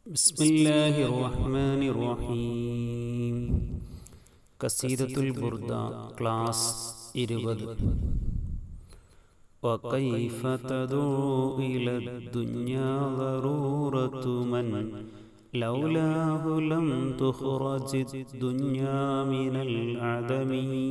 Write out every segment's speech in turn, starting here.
بسم الله الرحمن الرحيم قصيدة البردة كلاس ഇരുപത് وكيف تدعو إلى الدنيا ضرورة من لولاه لم تخرج الدنيا من العدم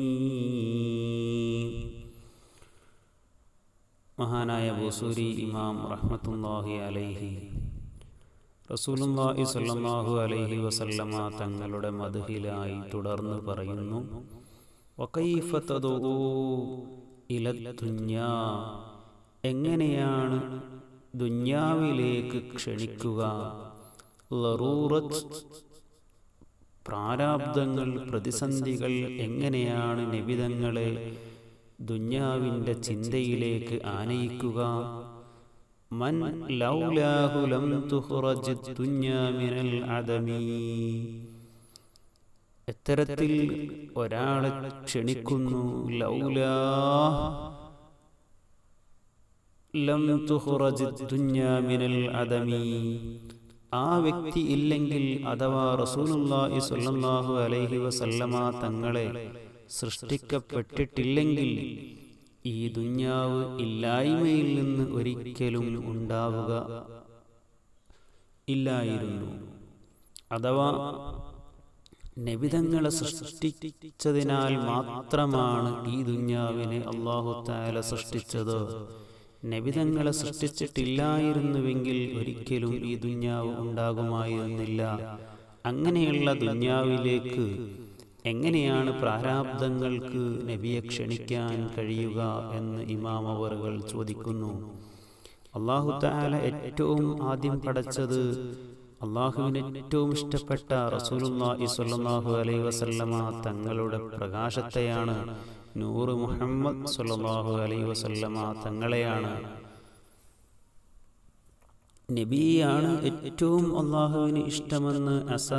മഹാനായ ബൂസൂരി ഇമാം റഹ്മത്തുല്ലാഹി അലൈഹി റസൂലുള്ളാഹി സ്വല്ലല്ലാഹു അലൈഹി വസല്ലമ തങ്ങളുടെ മദ്ഹിലായി തുടർന്ന് പറയുന്നു വകൈഫ തദഊ ഇല ദുന്യാ എങ്ങനെയാണ് ദുന്യാവിലേക്ക് ക്ഷണിക്കുക ലറൂറത്ത് പ്രാരാബ്ദങ്ങൾ പ്രതിസന്ധികൾ എങ്ങനെയാണ് നിബിതങ്ങളെ ദുന്യാവിൻ്റെ ചിന്തയിലേക്ക് ആനയിക്കുക മൻ ലൗലാഹു ലം തുഖ്റജ് ദുന്യാ മിനൽ അദമി എത്തരത്തിൽ ഒരാളെ ക്ഷണിക്കുന്നു ലൗലാ ലം തുഖ്റജ് ദുന്യാ മിനൽ അദമി ആ വ്യക്തി ഇല്ലെങ്കിൽ അഥവാ റസൂലുള്ളാഹി സ്വല്ലല്ലാഹു അലൈഹി വസല്ലമ തങ്ങളെ സൃഷ്ടിക്കപ്പെട്ടിട്ടില്ലെങ്കിൽ ഈ ദുന്യാവ് ഇല്ലായ്മയിൽ നിന്ന് ഒരിക്കലും ഉണ്ടാവുക ഇല്ലായിരുന്നു അഥവാ നബിതങ്ങളെ സൃഷ്ടിച്ചതിനാൽ മാത്രമാണ് ഈ ദുന്യാവിനെ അള്ളാഹു താല സൃഷ്ടിച്ചത് നബിതങ്ങളെ സൃഷ്ടിച്ചിട്ടില്ലായിരുന്നുവെങ്കിൽ ഒരിക്കലും ഈ ദുന്യാവ് ഉണ്ടാകുമായിരുന്നില്ല അങ്ങനെയുള്ള ദുന്യാവിലേക്ക് എങ്ങനെയാണ് പ്രാരാബ്ദങ്ങൾക്ക് നബിയെ ക്ഷണിക്കാൻ കഴിയുക എന്ന് ഇമാം അവറുകൾ ചോദിക്കുന്നു അള്ളാഹു താല ഏറ്റവും ആദ്യം പടച്ചത് അള്ളാഹുവിന് ഏറ്റവും ഇഷ്ടപ്പെട്ട റസൂലുല്ലാഹി സ്വല്ലല്ലാഹു അലൈഹി വസല്ലമ തങ്ങളുടെ പ്രകാശത്തെയാണ് നൂറ് മുഹമ്മദ് സ്വല്ലല്ലാഹു അലൈഹി വസല്ലമ തങ്ങളെയാണ് നബിയാണ് ഏറ്റവും അള്ളാഹുവിന് ഇഷ്ടമെന്ന്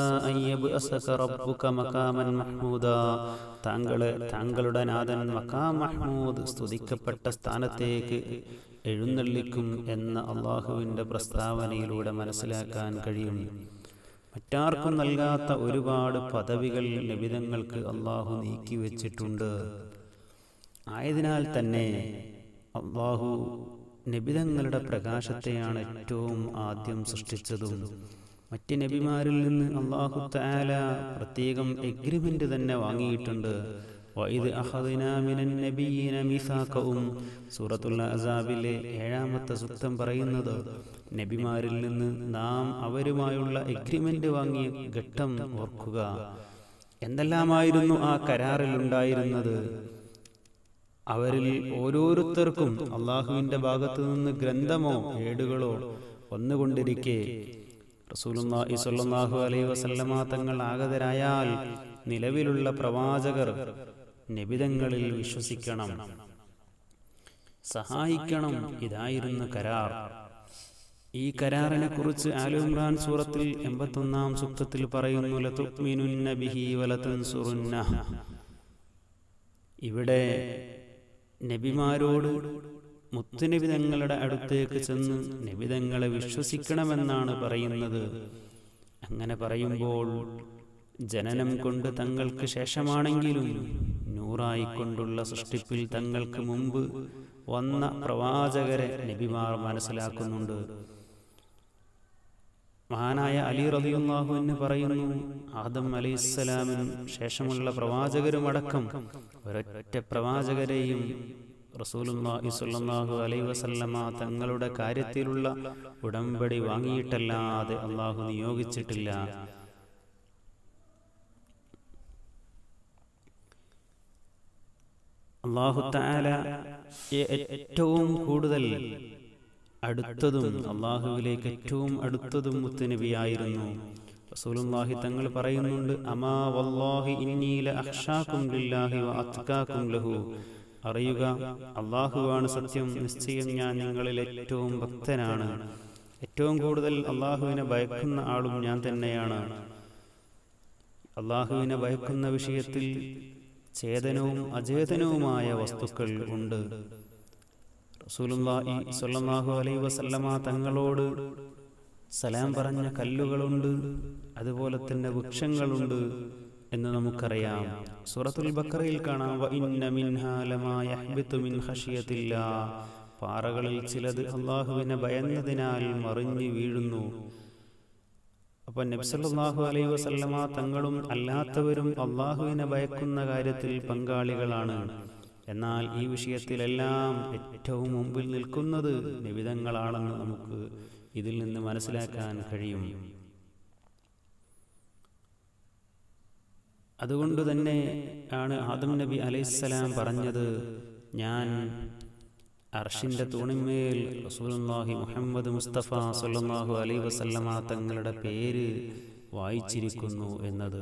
മക്കാമൻ മഹ്മൂദ താങ്കളെ താങ്കളുടെ നാഥൻ മക്കാം മഹ്മൂദ് സ്തുതിക്കപ്പെട്ട സ്ഥാനത്തേക്ക് എഴുന്നള്ളിക്കും എന്ന അള്ളാഹുവിൻ്റെ പ്രസ്താവനയിലൂടെ മനസ്സിലാക്കാൻ കഴിയും മറ്റാർക്കും നൽകാത്ത ഒരുപാട് പദവികൾ നിബിതങ്ങൾക്ക് അള്ളാഹു നീക്കിവെച്ചിട്ടുണ്ട് ആയതിനാൽ തന്നെ അള്ളാഹു നബിതങ്ങളുടെ പ്രകാശത്തെയാണ് ഏറ്റവും ആദ്യം സൃഷ്ടിച്ചതും മറ്റ് നബിമാരിൽ നിന്ന് അള്ളാഹു താല പ്രത്യേകം എഗ്രിമെന്റ് തന്നെ വാങ്ങിയിട്ടുണ്ട് വൈദ് അഹദിനാമിനൻ നബിയീന മീസാക്കവും സൂറത്തുൽ അസാബിലെ ഏഴാമത്തെ സുക്തം പറയുന്നത് നബിമാരിൽ നിന്ന് നാം അവരുമായുള്ള എഗ്രിമെന്റ് വാങ്ങിയ ഘട്ടം ഓർക്കുക എന്തെല്ലാമായിരുന്നു ആ കരാറിൽ ഉണ്ടായിരുന്നത് അവരിൽ ഓരോരുത്തർക്കും അള്ളാഹുവിന്റെ ഭാഗത്തു നിന്ന് ഗ്രന്ഥമോ ഏടുകളോ വന്നുകൊണ്ടിരിക്കെ റസൂലുള്ളാഹി സ്വല്ലല്ലാഹു അലൈഹി വസല്ലമ തങ്ങൾ ആഗതരായാൽ നിലവിലുള്ള പ്രവാചകർ നിബിതങ്ങളിൽ വിശ്വസിക്കണം സഹായിക്കണം ഇതായിരുന്നു കരാർ ഈ കരാറിനെ കുറിച്ച് ആലു ഇമ്രാൻ സൂറത്തിൽ എൺപത്തൊന്നാം സൂക്തത്തിൽ പറയുന്നു ലതുഅ്മിനുന്ന ബിഹി വലതൻസുറുന്ന ഇവിടെ നബിമാരോട് മുത്തുനിബിതങ്ങളുടെ അടുത്തേക്ക് ചെന്ന് നിബിതങ്ങളെ വിശ്വസിക്കണമെന്നാണ് പറയുന്നത് അങ്ങനെ പറയുമ്പോൾ ജനനം കൊണ്ട് തങ്ങൾക്ക് ശേഷമാണെങ്കിലും നൂറായിക്കൊണ്ടുള്ള സൃഷ്ടിപ്പിൽ തങ്ങൾക്ക് മുമ്പ് വന്ന പ്രവാചകരെ നബിമാർ മനസ്സിലാക്കുന്നുണ്ട് മഹാനായ അലി റലിയുള്ളാഹു എന്ന് പറയുന്നു ആദം അലൈഹിസ്സലാമിന് ശേഷമുള്ള പ്രവാചകരുമടക്കം ഒരൊറ്റ പ്രവാചകരെയും റസൂലുള്ളാഹി സ്വല്ലല്ലാഹു അലൈഹി വസല്ലമ തങ്ങളുടെ കാര്യത്തിലുള്ള ഉടമ്പടി വാങ്ങിയിട്ടല്ലാതെ അള്ളാഹു നിയോഗിച്ചിട്ടില്ല അള്ളാഹു താല ഏറ്റവും കൂടുതൽ അടുത്തതും അള്ളാഹുവിലേക്ക് ഏറ്റവും അടുത്തതും മുത്തുനബിയായിരുന്നു റസൂലുള്ളാഹി തങ്ങൾ പറയുന്നുണ്ട് അമാ വല്ലാഹി ഇന്നീല അഖ്ഷാക്കും ലില്ലാഹി വ അത്കാക്കും ലഹു അറിയുക അള്ളാഹുവാണ് സത്യം നിശ്ചയം ഞാൻ നിങ്ങളിൽ ഏറ്റവും ഭക്തനാണ് ഏറ്റവും കൂടുതൽ അള്ളാഹുവിനെ ഭയക്കുന്ന ആളും ഞാൻ തന്നെയാണ് അള്ളാഹുവിനെ ഭയക്കുന്ന വിഷയത്തിൽ ചേതനവും അചേതനവുമായ വസ്തുക്കൾ ഉണ്ട് റസൂലുള്ളാഹി സ്വല്ലല്ലാഹു അലൈഹി വസല്ലമ തങ്ങളോട് സലാം പറഞ്ഞ കല്ലുകളുണ്ട് അതുപോലെ തന്നെ വൃക്ഷങ്ങളുണ്ട് എന്ന് നമുക്കറിയാം സൂറത്തുൽ ബക്കറയിൽ കാണാം "വ ഇന്ന മിൻഹാ ലമാ യഹ്ബിതു മിൻ ഖശിയത്തില്ലാ." പാറകളിൽ ചിലത് അള്ളാഹുവിനെ ഭയന്നതിനാൽ മറിഞ്ഞു വീഴുന്നു അപ്പൊ നബ്സല്ലാഹു അലൈഹി വസല്ലമ തങ്ങളും അല്ലാത്തവരും അള്ളാഹുവിനെ ഭയക്കുന്ന കാര്യത്തിൽ പങ്കാളികളാണ് എന്നാൽ ഈ വിഷയത്തിലെല്ലാം ഏറ്റവും മുമ്പിൽ നിൽക്കുന്നത് നിബിതങ്ങളാണെന്ന് നമുക്ക് ഇതിൽ നിന്ന് മനസ്സിലാക്കാൻ കഴിയും അതുകൊണ്ട് തന്നെ ആണ് ആദം നബി അലൈഹിസ്സലാം പറഞ്ഞത് ഞാൻ അർഷിന്റെ തൂണിന്മേൽ റസൂലുള്ളാഹി മുഹമ്മദ് മുസ്തഫ സല്ലല്ലാഹു അലൈഹി വസല്ലമ തങ്ങളുടെ പേര് വായിച്ചിരിക്കുന്നു എന്നത്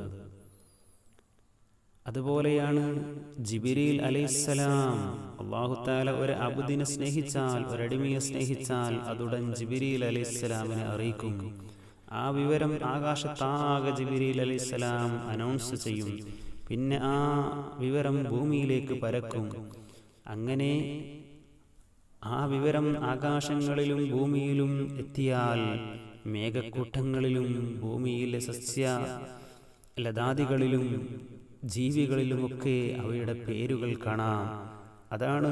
അതുപോലെയാണ് ജിബിരിൽ അലൈഹിസ്സലാം അള്ളാഹു താല ഒരു അബുദിനെ സ്നേഹിച്ചാൽ ഒരടിമയെ സ്നേഹിച്ചാൽ അതുടൻ ജിബിരിൽ അലൈഹിസ്സലാമിനെ അറിയിക്കും ആ വിവരം ആകാശത്താകെ ജിബിരിൽ അലൈഹിസ്സലാം അനൗൺസ് ചെയ്യും പിന്നെ ആ വിവരം ഭൂമിയിലേക്ക് പരക്കും അങ്ങനെ ആ വിവരം ആകാശങ്ങളിലും ഭൂമിയിലും എത്തിയാൽ മേഘക്കൂട്ടങ്ങളിലും ഭൂമിയിലെ സസ്യ ലതാദികളിലും ജീവികളിലുമൊക്കെ അവയുടെ പേരുകൾ കാണാം അതാണ്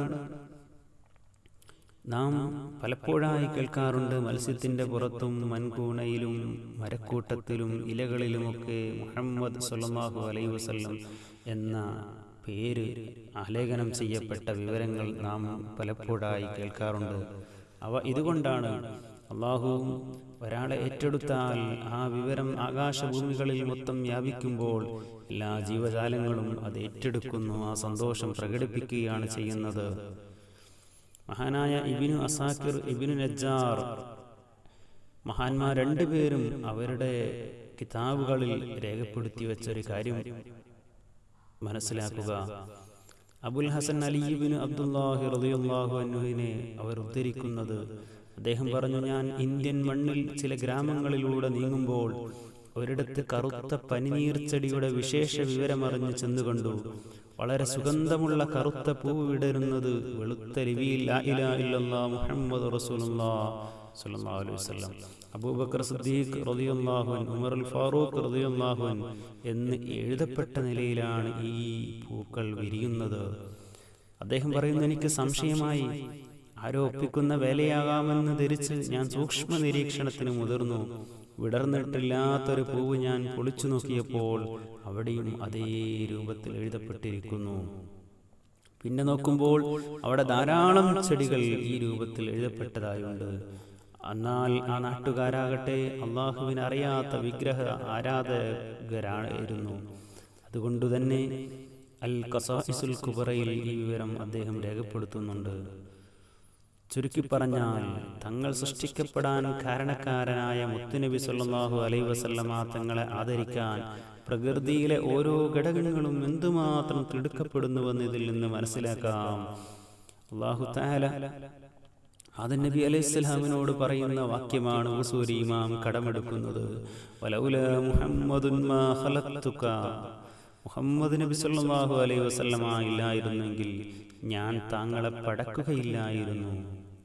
നാം പലപ്പോഴായി കേൾക്കാറുണ്ട് മത്സ്യത്തിന്റെ പുറത്തും മൺകൂണയിലും മരക്കൂട്ടത്തിലും ഇലകളിലുമൊക്കെ മുഹമ്മദ് സല്ലല്ലാഹു അലൈഹി വസല്ലം എന്ന പേര് ആലേഖനം ചെയ്യപ്പെട്ട വിവരങ്ങൾ നാം പലപ്പോഴായി കേൾക്കാറുണ്ട് അവ ഇതുകൊണ്ടാണ് അള്ളാഹു ഒരാളെ ഏറ്റെടുത്താൽ ആ വിവരം ആകാശഭൂമികളിൽ മൊത്തം വ്യാപിക്കുമ്പോൾ എല്ലാ ജീവജാലങ്ങളും അത് ഏറ്റെടുക്കുന്നു ആ സന്തോഷം പ്രകടിപ്പിക്കുകയാണ് ചെയ്യുന്നത് മഹാനായ ഇബിനു അസാക്കിർ ഇബിനു നജ്ജാർ മഹാന്മാർ രണ്ടുപേരും അവരുടെ കിതാബുകളിൽ രേഖപ്പെടുത്തി വെച്ചൊരു കാര്യം മനസ്സിലാക്കുക അബുൽ ഹസൻ അലിബിന് അബ്ദുല്ലാഹി റളിയല്ലാഹു അൻഹുവിനെ അവർ ഉദ്ധരിക്കുന്നത് അദ്ദേഹം പറഞ്ഞു ഞാൻ ഇന്ത്യൻ മണ്ണിൽ ചില ഗ്രാമങ്ങളിലൂടെ നീങ്ങുമ്പോൾ ഒരിടത്ത് കറുത്ത പനിനീർച്ചെടിയുടെ വിശേഷ വിവരമറിഞ്ഞ് ചെന്നു കണ്ടു വളരെ സുഗന്ധമുള്ള കറുത്ത പൂവ് വിടരുന്നത് വെളുത്ത ലിപിയിൽ ലാ ഇലാഹ ഇല്ലല്ലാഹ് മുഹമ്മദ് റസൂലുള്ളാഹ് സ്വല്ലല്ലാഹു അലൈഹി വസല്ലം അബൂബക്കർ സിദ്ദീഖ് റളിയല്ലാഹു അൻഹു ഉമർ അൽ ഫാറൂഖ് റളിയല്ലാഹു അൻഹു എന്ന് എഴുതപ്പെട്ട നിലയിലാണ് ഈ പൂക്കൾ വിരിയുന്നത് അദ്ദേഹം പറയുന്നു എനിക്ക് സംശയമായി ആരോ ഒപ്പിക്കുന്ന വേലയാകാമെന്ന് ധരിച്ച് ഞാൻ സൂക്ഷ്മ നിരീക്ഷണത്തിന് മുതിർന്നു വിടർന്നിട്ടില്ലാത്തൊരു പൂവ് ഞാൻ പൊളിച്ചു നോക്കിയപ്പോൾ അവിടെയും അതേ രൂപത്തിൽ എഴുതപ്പെട്ടിരിക്കുന്നു പിന്നെ നോക്കുമ്പോൾ അവിടെ ധാരാളം ചെടികൾ ഈ രൂപത്തിൽ എഴുതപ്പെട്ടതായുണ്ട് എന്നാൽ ആ നാട്ടുകാരാകട്ടെ അള്ളാഹുവിന് അറിയാത്ത വിഗ്രഹ ആരാധകരായിരുന്നു അതുകൊണ്ട് തന്നെ അൽ കസാഇസുൽ കുബറയിൽ ഈ വിവരം അദ്ദേഹം രേഖപ്പെടുത്തുന്നുണ്ട് ചുരുക്കി പറഞ്ഞാൽ തങ്ങൾ സൃഷ്ടിക്കപ്പെടാൻ കാരണക്കാരനായ മുത്തുനബി സല്ലല്ലാഹു അലൈഹി വസല്ലമ തങ്ങളെ ആദരിക്കാൻ പ്രകൃതിയിലെ ഓരോ ഘടകങ്ങളും എന്തുമാത്രം തിടുക്കപ്പെടുന്നുവെന്ന് ഇതിൽ നിന്ന് മനസ്സിലാക്കാം അള്ളാഹു താല ആദൻ നബി അലൈഹി സ്വലാമിനോട് പറയുന്ന വാക്യമാണ് ഉസൂരി ഇമാം കടമെടുക്കുന്നത് വലൗല മുഹമ്മദുൻ മാ ഖലഖ്തുക മുഹമ്മദ് നബി സല്ലല്ലാഹു അലൈഹി വസല്ലമ ഇല്ലായിരുന്നെങ്കിൽ ഞാൻ താങ്കളെ പടക്കുകയില്ലായിരുന്നു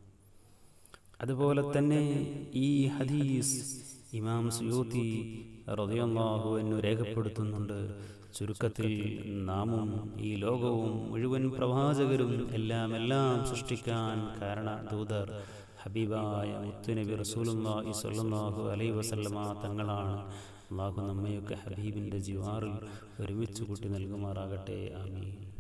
അതുപോലെ തന്നെ ഈ ഹദീസ് ഇമാം സുയൂത്തി റളിയല്ലാഹു എന്ന് രേഖപ്പെടുത്തുന്നുണ്ട് ചുരുക്കത്തിൽ നാമും ഈ ലോകവും മുഴുവൻ പ്രവാചകരും എല്ലാം എല്ലാം സൃഷ്ടിക്കാൻ കാരണ ദൂതർ ഹബീബായ മുത്തുനബി റസൂലുള്ളാഹി സ്വല്ലല്ലാഹു അലൈഹി വസല്ലമ തങ്ങളാണ് അള്ളാഹു നമ്മയൊക്കെ ഹബീബിൻ്റെ ജിവാറിൽ ഒരുമിച്ച് കൂട്ടി നൽകുമാറാകട്ടെ ആമീൻ